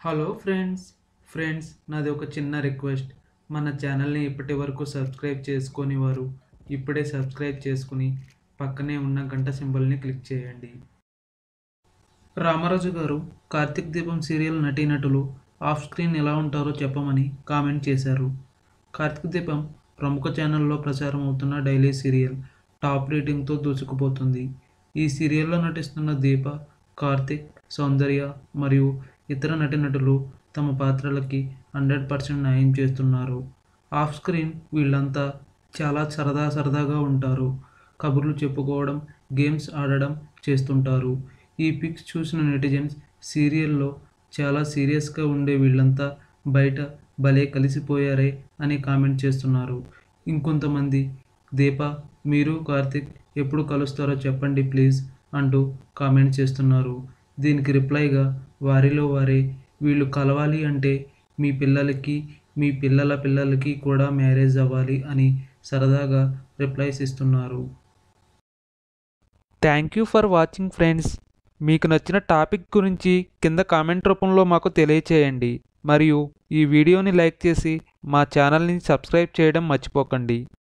hello friends friends నాది ఒక చిన్న రిక్వెస్ట్ మన ఛానల్ని ఇప్పటి వరకు సబ్స్క్రైబ్ చేసుకొని వారు ఇప్పుడే సబ్స్క్రైబ్ చేసుకుని పక్కనే ఉన్న గంట సింబల్ని క్లిక్ చేయండి రామరాజు గారు కార్తీక్ దీపం సీరియల్ నటీనటులు ఆఫ్ స్క్రీన్ ఎలా ఉంటారో చెప్పమని కామెంట్ చేశారు కార్తీక్ దీపం ప్రముఖ ఛానల్లో ప్రసారం అవుతున్న డైలీ సీరియల్ టాప్ రేటింగ్తో దూసుకుపోతుంది ఈ సీరియల్లో నటిస్తున్న దీప కార్తిక్ సౌందర్య మరియు ఇతర నటీనటులు తమ పాత్రలకి హండ్రెడ్ పర్సెంట్ న్యాయం చేస్తున్నారు ఆఫ్ స్క్రీన్ వీళ్ళంతా చాలా సరదా సరదాగా ఉంటారు కబుర్లు చెప్పుకోవడం గేమ్స్ ఆడడం చేస్తుంటారు ఈ పిక్స్ చూసిన నెటిజన్స్ సీరియల్లో చాలా సీరియస్గా ఉండే వీళ్ళంతా బయట భలే కలిసిపోయారే అని కామెంట్ చేస్తున్నారు ఇంకొంతమంది దీప మీరు కార్తిక్ ఎప్పుడు కలుస్తారో చెప్పండి ప్లీజ్ అంటూ కామెంట్ చేస్తున్నారు దీనికి రిప్లైగా వారిలో వారే వీళ్ళు కలవాలి అంటే మీ పిల్లలకి మీ పిల్లల పిల్లలకి కూడా మ్యారేజ్ అవ్వాలి అని సరదాగా రిప్లైస్ ఇస్తున్నారు thank you for watching friends మీకు నచ్చిన టాపిక్ గురించి కింద కామెంట్ రూపంలో మాకు తెలియచేయండి మరియు ఈ వీడియోని లైక్ చేసి మా ఛానల్ని సబ్స్క్రైబ్ చేయడం మర్చిపోకండి